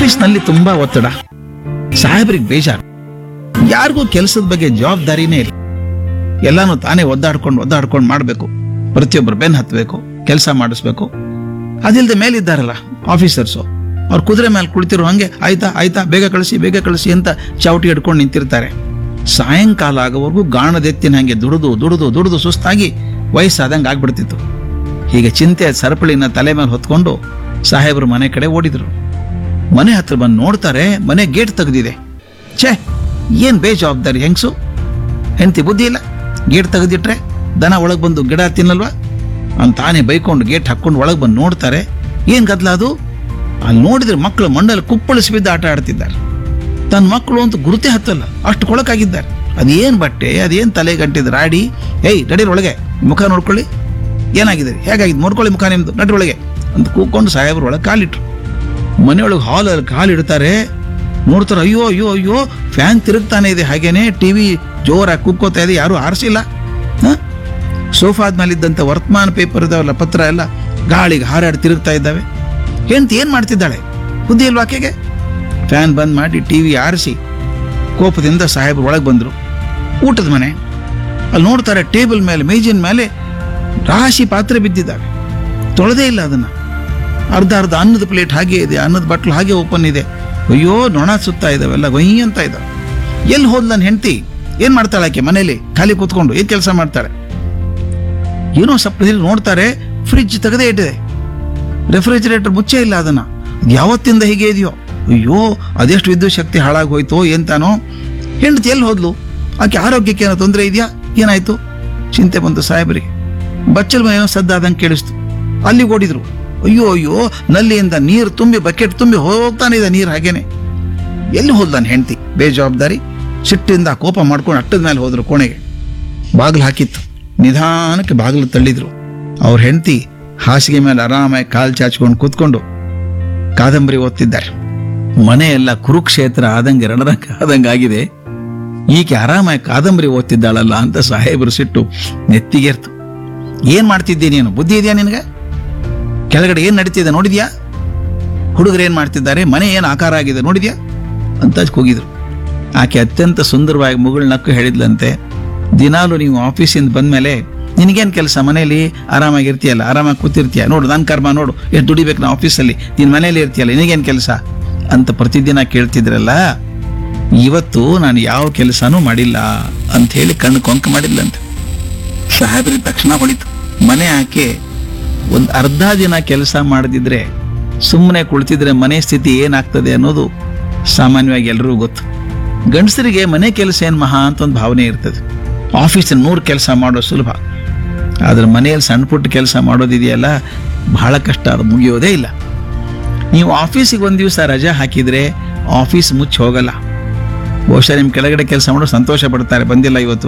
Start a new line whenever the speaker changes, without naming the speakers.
ಆಫೀಸ್ನಲ್ಲಿ ತುಂಬಾ ಒತ್ತಡ ಸಾಹೇಬ್ರಿಗೆ ಬೇಜಾರು ಯಾರಿಗೂ ಕೆಲಸದ ಬಗ್ಗೆ ಜವಾಬ್ದಾರಿನೇ ಇಲ್ಲ ಎಲ್ಲಾನು ತಾನೇ ಒದ್ದಾಡ್ಕೊಂಡು ಒದ್ದಾಡ್ಕೊಂಡು ಮಾಡಬೇಕು ಪ್ರತಿಯೊಬ್ಬರು ಬೆನ್ ಹತ್ತಬೇಕು ಕೆಲಸ ಮಾಡಿಸ್ಬೇಕು ಅದಿಲ್ಲದೆ ಮೇಲಿದ್ದಾರಲ್ಲ ಆಫೀಸರ್ಸು ಅವ್ರು ಕುದುರೆ ಮೇಲೆ ಕುಳಿತಿರೋ ಹಂಗೆ ಆಯ್ತಾ ಆಯ್ತಾ ಬೇಗ ಕಳಿಸಿ ಬೇಗ ಕಳಿಸಿ ಅಂತ ಚಾವಟಿ ಹಿಡ್ಕೊಂಡು ನಿಂತಿರ್ತಾರೆ ಸಾಯಂಕಾಲ ಆಗೋವರೆಗೂ ಗಾಣದೆತ್ತಿನ ಹಂಗೆ ದುಡಿದು ದುಡಿದು ದುಡಿದು ಸುಸ್ತಾಗಿ ವಯಸ್ಸಾದಂಗೆ ಆಗ್ಬಿಡ್ತಿತ್ತು ಹೀಗೆ ಚಿಂತೆ ಸರಪಳಿನ ತಲೆ ಮೇಲೆ ಹೊತ್ಕೊಂಡು ಸಾಹೇಬರು ಮನೆ ಕಡೆ ಓಡಿದ್ರು ಮನೆ ಹತ್ರ ಬಂದು ನೋಡ್ತಾರೆ ಮನೆ ಗೇಟ್ ತೆಗೆದಿದೆ ಛೇ ಏನ್ ಬೇಜವಾಬ್ದಾರಿ ಹೆಂಗ್ಸು ಹೆಂಡತಿ ಬುದ್ಧಿ ಇಲ್ಲ ಗೇಟ್ ತೆಗೆದಿಟ್ರೆ ದನ ಒಳಗೆ ಬಂದು ಗಿಡ ತಿನ್ನಲ್ವಾ ಅವ್ನು ತಾನೇ ಬೈಕೊಂಡು ಗೇಟ್ ಹಾಕೊಂಡು ಒಳಗೆ ಬಂದು ನೋಡ್ತಾರೆ ಏನ್ ಗದ್ಲ ಅದು ಅಲ್ಲಿ ನೋಡಿದ್ರೆ ಮಕ್ಕಳು ಮಂಡಲ ಕುಪ್ಪಳಿಸಿ ಬಿದ್ದು ಆಟ ಆಡ್ತಿದ್ದಾರೆ ತನ್ನ ಮಕ್ಕಳು ಅಂತ ಗುರುತೇ ಹತ್ತಲ್ಲ ಅಷ್ಟು ಕೊಳಕಾಗಿದ್ದಾರೆ ಅದೇನ್ ಬಟ್ಟೆ ಅದೇನ್ ತಲೆ ಗಂಟಿದ್ ರಾಡಿ ಏಯ್ ನಡೀರಿ ಒಳಗೆ ಮುಖ ನೋಡ್ಕೊಳ್ಳಿ ಏನಾಗಿದೆ ಹೇಗಾಗಿದೆ ನೋಡ್ಕೊಳ್ಳಿ ಮುಖ ನಿಮ್ದು ನಡ್ರಿ ಒಳಗೆ ಅಂತ ಕೂಕೊಂಡು ಸಾಹೇಬ್ರ ಒಳಗೆ ಕಾಲಿಟ್ರು ಮನೆಯೊಳಗೆ ಹಾಲಲ್ಲಿ ಕಾಲಿಡ್ತಾರೆ ನೋಡ್ತಾರೆ ಅಯ್ಯೋ ಅಯ್ಯೋ ಅಯ್ಯೋ ಫ್ಯಾನ್ ತಿರುಗ್ತಾನೆ ಇದೆ ಹಾಗೇನೆ ಟಿವಿ ಜೋರಾಗಿ ಕುಕ್ಕೋತಾ ಇದೆ ಯಾರು ಆರಿಸಿಲ್ಲ ಸೋಫಾದ ಮೇಲಿದ್ದಂಥ ವರ್ತಮಾನ ಪೇಪರ್ ಇದಾವಲ್ಲ ಪತ್ರ ಎಲ್ಲ ಗಾಳಿಗೆ ಹಾರಾಡಿ ತಿರುಗ್ತಾ ಇದ್ದಾವೆ ಹೆಂಡ್ತಿ ಏನ್ ಮಾಡ್ತಿದ್ದಾಳೆ ಬುದ್ಧಿ ಇಲ್ವಾ ಆಕೆಗೆ ಫ್ಯಾನ್ ಬಂದ್ ಮಾಡಿ ಟಿವಿ ಆರಿಸಿ ಕೋಪದಿಂದ ಸಾಹೇಬ್ರು ಒಳಗೆ ಬಂದ್ರು ಊಟದ ಮನೆ ಅಲ್ಲಿ ನೋಡ್ತಾರೆ ಟೇಬಲ್ ಮೇಲೆ ಮೇಜಿನ ಮೇಲೆ ರಾಶಿ ಪಾತ್ರೆ ಬಿದ್ದಿದ್ದಾವೆ ತೊಳೆದೇ ಇಲ್ಲ ಅದನ್ನ ಅರ್ಧ ಅರ್ಧ ಅನ್ನದ ಪ್ಲೇಟ್ ಹಾಗೆ ಇದೆ ಅನ್ನದ ಬಟ್ಲು ಹಾಗೆ ಓಪನ್ ಇದೆ ಅಯ್ಯೋ ನೊಣ ಸುತ್ತಾ ಇದಾವೆಲ್ಲ ಗೊಯ್ ಅಂತ ಇದಾವೆ ಎಲ್ಲಿ ಹೋದ್ ನನ್ನ ಹೆಂಡತಿ ಏನ್ ಮಾಡ್ತಾಳೆ ಆಕೆ ಮನೇಲಿ ಖಾಲಿ ಕೂತ್ಕೊಂಡು ಏನ್ ಕೆಲಸ ಮಾಡ್ತಾಳೆ ಏನೋ ಸ್ವಲ್ಪ ನೋಡ್ತಾರೆ ಫ್ರಿಡ್ಜ್ ತೆಗೆದೇ ಇಟ್ಟಿದೆ ರೆಫ್ರಿಜರೇಟರ್ ಮುಚ್ಚೇ ಇಲ್ಲ ಅದನ್ನ ಅದ್ ಯಾವತ್ತಿಂದ ಹೀಗೆ ಇದೆಯೋ ಅಯ್ಯೋ ಅದೆಷ್ಟು ವಿದ್ಯುತ್ ಶಕ್ತಿ ಹಾಳಾಗಿ ಹೋಯ್ತು ಎಂತಾನೋ ಹೆಂಡತಿ ಎಲ್ಲಿ ಹೋದ್ಲು ಆಕೆ ಆರೋಗ್ಯಕ್ಕೆ ಏನೋ ತೊಂದರೆ ಇದೆಯಾ ಏನಾಯ್ತು ಚಿಂತೆ ಬಂತು ಸಾಹೇಬರಿಗೆ ಬಚ್ಚಲ್ ಮನೆ ಏನೋ ಸದ್ದಾದಂಗೆ ಕೇಳಿಸ್ತು ಅಲ್ಲಿಗೆ ಓಡಿದ್ರು ಅಯ್ಯೋ ಅಯ್ಯೋ ನಲ್ಲಿಯಿಂದ ನೀರು ತುಂಬಿ ಬಕೆಟ್ ತುಂಬಿ ಹೋಗ್ತಾನೆ ಇದೆ ನೀರು ಹಾಗೇನೆ ಎಲ್ಲಿ ಹೋದ್ ನನ್ನ ಹೆಂಡತಿ ಬೇಜವಾಬ್ದಾರಿ ಸಿಟ್ಟಿಂದ ಕೋಪ ಮಾಡ್ಕೊಂಡು ಅಟ್ಟದ ಮೇಲೆ ಹೋದ್ರು ಕೋಣೆಗೆ ಬಾಗಿಲು ಹಾಕಿತ್ತು ನಿಧಾನಕ್ಕೆ ಬಾಗಿಲು ತಳ್ಳಿದ್ರು ಅವ್ರ ಹೆಂಡತಿ ಹಾಸಿಗೆ ಮೇಲೆ ಆರಾಮಾಗಿ ಕಾಲ್ ಚಾಚ್ಕೊಂಡು ಕೂತ್ಕೊಂಡು ಕಾದಂಬರಿ ಓದ್ತಿದ್ದಾರೆ ಮನೆ ಎಲ್ಲ ಕುರುಕ್ಷೇತ್ರ ಆದಂಗೆ ರಣರಂಗ ಆದಂಗೆ ಆಗಿದೆ ಈಕೆ ಆರಾಮಾಗಿ ಕಾದಂಬರಿ ಓದ್ತಿದ್ದಾಳಲ್ಲ ಅಂತ ಸಾಹೇಬರು ಸಿಟ್ಟು ನೆತ್ತಿಗೆರ್ತು ಏನ್ ಮಾಡ್ತಿದ್ದೆ ನೀನು ಬುದ್ಧಿ ಇದೆಯಾ ನಿನಗೆ ಕೆಳಗಡೆ ಏನ್ ನಡೀತಿದೆ ನೋಡಿದ್ಯಾ ಹುಡುಗರು ಏನ್ ಮಾಡ್ತಿದ್ದಾರೆ ಮನೆ ಏನ್ ಆಕಾರ ಆಗಿದೆ ನೋಡಿದ್ಯಾ ಅಂತ ಕೂಗಿದ್ರು ಆಕೆ ಅತ್ಯಂತ ಸುಂದರವಾಗಿ ಮುಗುಳ್ ನಕ್ಕು ಹೇಳಿದ್ಲಂತೆ ದಿನಾಲು ನೀವು ಆಫೀಸಿಂದ ಬಂದ್ಮೇಲೆ ನಿನಗೇನ್ ಕೆಲಸ ಮನೇಲಿ ಆರಾಮಾಗಿರ್ತೀಯಲ್ಲ ಆರಾಮಾಗಿ ಕೂತಿರ್ತೀಯ ನೋಡು ನನ್ನ ಕರ್ಮ ನೋಡು ಎಷ್ಟು ದುಡಿಬೇಕು ನಾ ಆಫೀಸಲ್ಲಿ ನೀನ್ ಮನೇಲಿ ಇರ್ತೀಯಲ್ಲ ನಿನಗೇನ್ ಕೆಲಸ ಅಂತ ಪ್ರತಿದಿನ ಕೇಳ್ತಿದ್ರಲ್ಲ ಇವತ್ತು ನಾನು ಯಾವ ಕೆಲಸನೂ ಮಾಡಿಲ್ಲ ಅಂತ ಹೇಳಿ ಕಣ್ಣು ಕೊಂಕ ಮಾಡಿದ್ಲಂತೆ ಸಾಹೇಬ್ರಿಗೆ ತಕ್ಷಣ ಹೊಳಿತು ಮನೆ ಆಕೆ ಒಂದು ಅರ್ಧ ದಿನ ಕೆಲಸ ಮಾಡದಿದ್ರೆ ಸುಮ್ಮನೆ ಕುಳಿತಿದ್ರೆ ಮನೆ ಸ್ಥಿತಿ ಏನಾಗ್ತದೆ ಅನ್ನೋದು ಸಾಮಾನ್ಯವಾಗಿ ಎಲ್ರಿಗೂ ಗೊತ್ತು ಗಂಡಸರಿಗೆ ಮನೆ ಕೆಲಸ ಏನ್ ಮಹಾ ಅಂತ ಒಂದು ಭಾವನೆ ಇರ್ತದೆ ಆಫೀಸ್ ನೂರು ಕೆಲಸ ಮಾಡೋ ಸುಲಭ ಆದ್ರೆ ಮನೆಯಲ್ಲಿ ಸಣ್ಣ ಪುಟ್ಟ ಕೆಲಸ ಮಾಡೋದಿದೆಯಲ್ಲ ಬಹಳ ಕಷ್ಟ ಅದು ಮುಗಿಯೋದೇ ಇಲ್ಲ ನೀವು ಆಫೀಸಿಗೆ ಒಂದು ದಿವಸ ರಜಾ ಹಾಕಿದ್ರೆ ಆಫೀಸ್ ಮುಚ್ಚಿ ಹೋಗಲ್ಲ ಬಹುಶಃ ನಿಮ್ ಕೆಳಗಡೆ ಕೆಲಸ ಮಾಡೋ ಸಂತೋಷ ಪಡ್ತಾರೆ ಬಂದಿಲ್ಲ ಇವತ್ತು